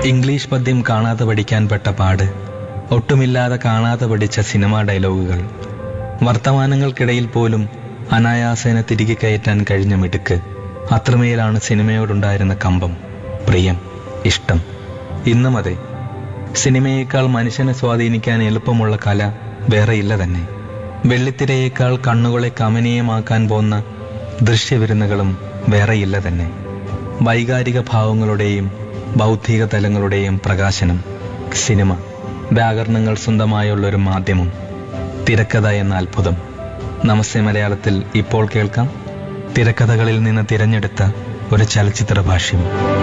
English പദ്യം കാണാതെ പഠിക്കാൻ പെട്ട പാട് ഒട്ടുമില്ലാതെ കാണാതെ പഠിച്ച സിനിമാ ഡയലോഗുകൾ വർത്തമാനങ്ങൾക്കിടയിൽ പോലും അനായാസേന തിരികെ കയറ്റാൻ കഴിഞ്ഞ മിടുക്ക് അത്രമേലാണ് സിനിമയോടുണ്ടായിരുന്ന കമ്പം പ്രിയം ഇഷ്ടം ഇന്നും അതെ സിനിമയേക്കാൾ മനുഷ്യനെ സ്വാധീനിക്കാൻ എളുപ്പമുള്ള കല വേറെയില്ല തന്നെ വെള്ളിത്തിരയേക്കാൾ കണ്ണുകളെ കമനീയമാക്കാൻ പോന്ന ദൃശ്യവിരുന്നുകളും വേറെയില്ല തന്നെ വൈകാരിക ഭാവങ്ങളുടെയും ബൗദ്ധിക തലങ്ങളുടെയും പ്രകാശനം സിനിമ വ്യാകരണങ്ങൾ സ്വന്തമായുള്ള ഒരു മാധ്യമം തിരക്കഥ എന്ന അത്ഭുതം നമസ്തേ മലയാളത്തിൽ ഇപ്പോൾ കേൾക്കാം തിരക്കഥകളിൽ നിന്ന് തിരഞ്ഞെടുത്ത ഒരു ചലച്ചിത്ര ഭാഷ്യം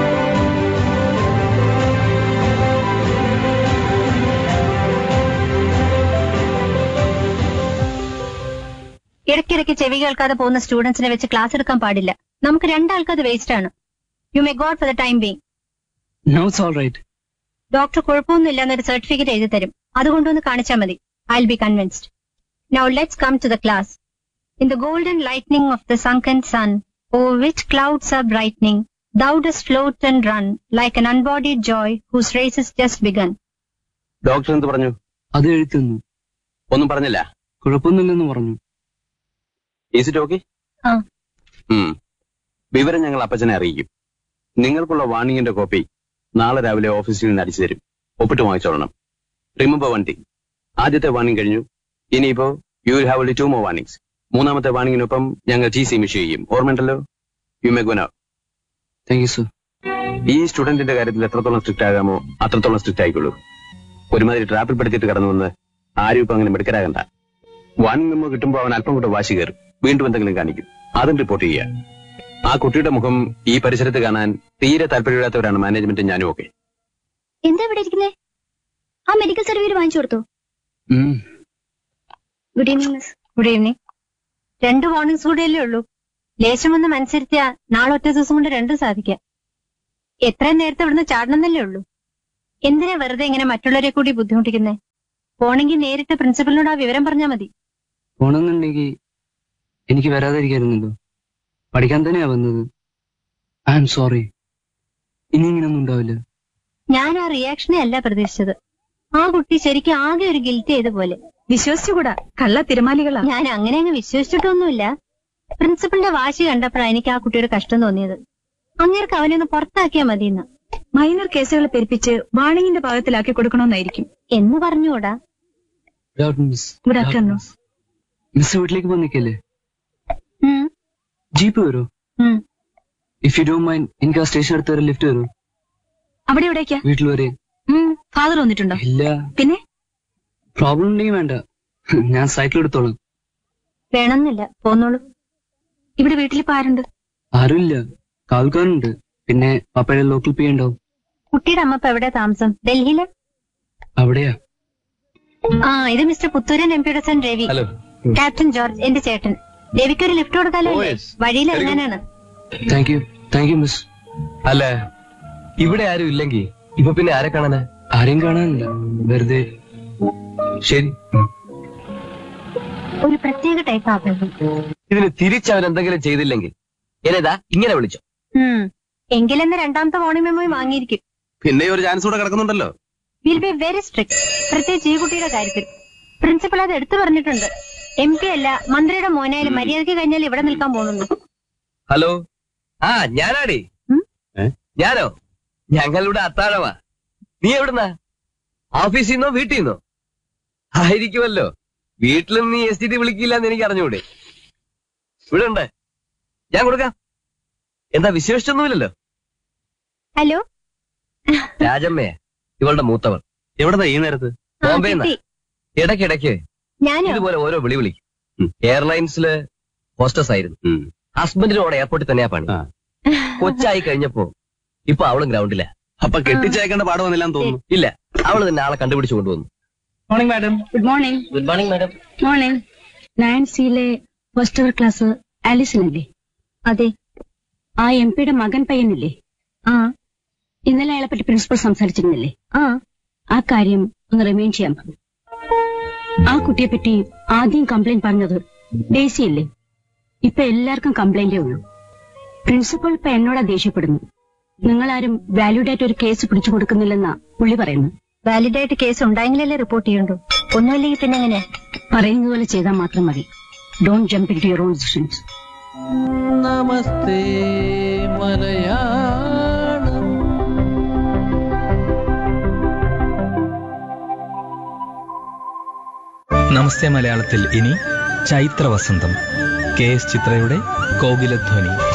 ഇടയ്ക്കിടയ്ക്ക് ചെവി കേൾക്കാതെ പോകുന്ന സ്റ്റുഡൻസിനെ വെച്ച് ക്ലാസ് എടുക്കാൻ പാടില്ല നമുക്ക് രണ്ടാൾക്ക് അത് വേസ്റ്റ് ആണ് you may God for the time being No, it's all right. Doctor കുഴപ്പമൊന്നുമില്ല എന്നൊരു സർട്ടിഫിക്കറ്റ് എഴുതി തരും അതുകൊണ്ടൊന്ന് കാണിച്ചാൽ മതി I be convinced now let's come to the class in the golden lightning of the sunken sun o'er which clouds are brightening thou does float and run like an unbodied joy whose race is just begun doctor എന്ത് പറഞ്ഞു അത് എഴുത്തുന്നു ഒന്നും പറഞ്ഞില്ല കുഴപ്പമൊന്നുമില്ലെന്ന് പറഞ്ഞു is it okay ആ. വിവരം ഞങ്ങൾ അപ്പച്ചനെ അറിയിക്കും നിങ്ങൾക്കുള്ള വാർണിംഗിന്റെ കോപ്പി നാളെ രാവിലെ ഓഫീസിൽ നിന്ന് അടിച്ചു തരും ഒപ്പിട്ട് വാങ്ങിച്ചോളണം റിമെമ്പർ വൺ തിങ് ആദ്യത്തെ വാർണിംഗ് കഴിഞ്ഞു ഇനിയിപ്പോ you will have two more warnings മൂന്നാമത്തെ വാർണിംഗിനൊപ്പം ഞങ്ങൾ ടി സി മിഷ് ചെയ്യും ഓർമ്മയുണ്ടല്ലോ യു മേ ഗുന താങ്ക് യു സർ ഈ സ്റ്റുഡന്റിന്റെ കാര്യത്തിൽ എത്രത്തോളം സ്ട്രിക്റ്റ് ആകാമോ അത്രത്തോളം സ്ട്രിക്റ്റ് ആയിക്കോളൂ ഒരുമാതിരി ട്രാപ്പിൽ പെടുത്തിയിട്ട് കടന്നു വന്ന് ആരും ഇപ്പൊ അങ്ങനെ മിടുക്കരാകണ്ട വാണിംഗ് മെമ്മോ കിട്ടുമ്പോൾ അവൻ അല്പം കൂടെ വാശി കയറും വീണ്ടും എന്തെങ്കിലും കാണിക്കും അതും റിപ്പോർട്ട് ചെയ്യുക ആ കുട്ടിയുടെ മുഖം ഈ പരിസരത്ത് കാണാൻ തീരെ താല്പര്യമില്ലാത്തവരാണ് മാനേജ്മെന്റും ഞാനും ഒക്കെ എന്താ ഇവിടെ ഇരിക്കുന്നേ ആ മെഡിക്കൽ സർട്ടിഫിക്കറ്റ് വാങ്ങിച്ചു കൊടുത്തു good evening miss good evening രണ്ട് വാർണിംഗ്സ് കൂടെയല്ലേ ഉള്ളൂ ലേശം ഒന്ന് മനസ്സിരുത്തിയാ നാളെ ഒറ്റ ദിവസം കൊണ്ട് രണ്ടും സാധിക്കാം എത്രയും നേരത്തെ ഇവിടുന്ന് ചാടണമെന്നല്ലേ ഉള്ളൂ എന്തിനാ വെറുതെ ഇങ്ങനെ മറ്റുള്ളവരെ കൂടി ബുദ്ധിമുട്ടിക്കുന്നേ പോണെങ്കിൽ നേരിട്ട് പ്രിൻസിപ്പലിനോട് ആ വിവരം പറഞ്ഞാൽ മതി പോണെന്നുണ്ടെങ്കിൽ എനിക്ക് വരാതിരിക്കായിരുന്നല്ലോ പഠിക്കാൻ തന്നെയാ വന്നത് ഐ എം സോറി ഇനി ഇങ്ങനൊന്നും ഉണ്ടാവില്ല ഞാൻ ആ റിയാക്ഷനെ അല്ല പ്രതീക്ഷിച്ചത് ആ കുട്ടി ശരിക്കും ആകെ ഒരു ഗിൽറ്റ് ചെയ്ത പോലെ വിശ്വസിച്ചുകൂടാ കള്ള തിരുമാലികളാ ഞാൻ അങ്ങനെ അങ്ങ് വിശ്വസിച്ചിട്ടൊന്നുമില്ല പ്രിൻസിപ്പലിന്റെ വാശി കണ്ടപ്പോഴാണ് എനിക്ക് ആ കുട്ടിയുടെ കഷ്ടം തോന്നിയത് അങ്ങേർക്ക് അവനെ ഒന്ന് പുറത്താക്കിയാൽ മതിയെന്ന് മൈനർ കേസുകൾ പെരുപ്പിച്ച് വാണിങ്ങിന്റെ ഭാഗത്തിലാക്കി കൊടുക്കണമെന്നായിരിക്കും എന്ന് പറഞ്ഞുകൂടാ മിസ് ഗുഡ് ആഫ്റ്റർനൂൺ മിസ് വീട്ടിലേക്ക് വന്നിക്കല്ലേ ഉം, ജീപ്പ് വരൂ ഉം. ഇഫ് യു ഡോ മൈൻഡ് എനിക്ക് ആ സ്റ്റേഷൻ അടുത്ത് വരെ ലിഫ്റ്റ് വരൂ അവിടെ എവിടേക്കാ വീട്ടിൽ വരെ ഫാദർ വന്നിട്ടുണ്ടോ ഇല്ല പിന്നെ പ്രോബ്ലം ഉണ്ടെങ്കിൽ വേണ്ട ഞാൻ സൈക്കിൾ എടുത്തോളാം വേണമെന്നില്ല പോന്നോളൂ ഇവിടെ വീട്ടിലിപ്പോ ആരുണ്ട് ആരുമില്ല കാൽക്കാനുണ്ട് പിന്നെ പപ്പയുടെ ലോക്കൽ പി ഉണ്ടാവും കുട്ടിയുടെ അമ്മ ഇപ്പൊ എവിടെ താമസം ഡൽഹിയില് അവിടെയാ ആ ഇത് മിസ്റ്റർ പുത്തൂരൻ എം പിയുടെ son Ravi hello captain George എന്റെ ചേട്ടൻ രവിക്ക് ഒരു ലിഫ്റ്റ് കൊടുക്കാലോ Oh, അല്ലേ? yes. വഴിയിൽ ഇറങ്ങാനാണ് thank you thank you miss അല്ല ഇവിടെ ആരും ഇല്ലെങ്കിൽ ഇപ്പൊ പിന്നെ ആരെ കാണാനാ ആരെയും കാണാനില്ല വെറുതെ ശരി ഒരു പ്രത്യേക ടൈപ്പ് ആഭരണം ഇതിന് തിരിച്ചവൻ എന്തെങ്കിലും ചെയ്തില്ലെങ്കിൽ എന്നതാ ഇങ്ങനെ വിളിച്ചോ ഉം. എങ്കിലെന്ന് രണ്ടാമത്തെ വാണിംഗ് മെമ്മോ വാങ്ങിയിരിക്കും പിന്നെ ഒരു ചാൻസ് കൂടെ കിടക്കുന്നുണ്ടല്ലോ വിൽ ബി വെരി സ്ട്രിക്ട് പ്രത്യേകിച്ച് ഈ കുട്ടിയുടെ കാര്യത്തിൽ പ്രിൻസിപ്പൽ അത് എടുത്തു പറഞ്ഞിട്ടുണ്ട് എം പി അല്ല മന്ത്രിയുടെ മോനായാലും മര്യാദയ്ക്ക് കഴിഞ്ഞാൽ ഇവിടെ നിൽക്കാൻ പോകുന്നു ഹലോ ആ ഞാനാടി ഉം? ഏ? ഞാനോ ഞങ്ങളിവിടെ അത്താഴമാ നീ എവിടുന്നാ ഓഫീസിൽ നിന്നോ വീട്ടിൽ നിന്നോ ആയിരിക്കുമല്ലോ വീട്ടിലും നീ എസ് ടി ഡി വിളിക്കില്ല എന്ന് എനിക്ക് അറിഞ്ഞൂടെ ഇവിടെ ഉണ്ട് ഞാൻ കൊടുക്കാം എന്താ വിശേഷിച്ചൊന്നുമില്ലല്ലോ ഹലോ രാജമ്മയെ ഇവളുടെ മൂത്തവൾ എവിടെന്നാ ഈ നേരത്ത് ആ, ബോംബെന്നാ? കിട്ടി. ഇടയ്ക്കിടയ്ക്ക് ഞാനോ ഇതുപോലെ ഓരോ വിളി വിളിക്കും ഉം. എയർലൈൻസില് ഹോസ്റ്റസ് ആയിരുന്നു ഉം. ഹസ്ബൻഡിനോട് എയർപോർട്ടിൽ തന്നെയാ പണി ആ. കൊച്ചായി കഴിഞ്ഞപ്പോ ഇപ്പൊ അവളും ഗ്രൗണ്ടില്ല അപ്പൊ കെട്ടിച്ചേക്കേണ്ട പാട് വന്നില്ലാന്ന് തോന്നുന്നു ഇല്ല അവള് തന്നെ ആളെ കണ്ടുപിടിച്ചു കൊണ്ടുവന്നു morning madam good morning good morning madam morning നയൻസിയിലെ ഫസ്റ്റ് ഇയർ ക്ലാസ് ആലിസനല്ലേ അതെ ആ എം പിയുടെ മകൻ പയ്യനില്ലേ ആ ഇന്നലെ അയാളെ പറ്റി പ്രിൻസിപ്പൽ സംസാരിച്ചിരുന്നില്ലേ ആ ആ കാര്യം ഒന്ന് റിമൈൻഡ് ചെയ്യാൻ പറഞ്ഞു ആ കുട്ടിയെ പറ്റി ആദ്യം കംപ്ലൈന്റ് പറഞ്ഞത് ഡേസി അല്ലേ ഇപ്പൊ എല്ലാവർക്കും കംപ്ലൈന്റേ ഉള്ളൂ പ്രിൻസിപ്പൽ ഇപ്പൊ എന്നോടാ ദേഷ്യപ്പെടുന്നു നിങ്ങളാരും വാല്യൂഡായിട്ട് ഒരു കേസ് പിടിച്ചു കൊടുക്കുന്നില്ലെന്നാ പുള്ളി പറയുന്നു വാലിഡായിട്ട് കേസ് ഉണ്ടായെങ്കിലല്ലേ റിപ്പോർട്ട് ചെയ്യണ്ടു ഒന്നുമില്ലെങ്കിൽ പിന്നെ എങ്ങനെയാ പറയുന്നത് പോലെ ചെയ്താൽ മാത്രം മതി don't jump into your own decisions Namaste Malayalam നമസ്തേ മലയാളത്തിൽ ഇനി ചൈത്രവസന്തം കെ എസ് ചിത്രയുടെ കോകിലധ്വനി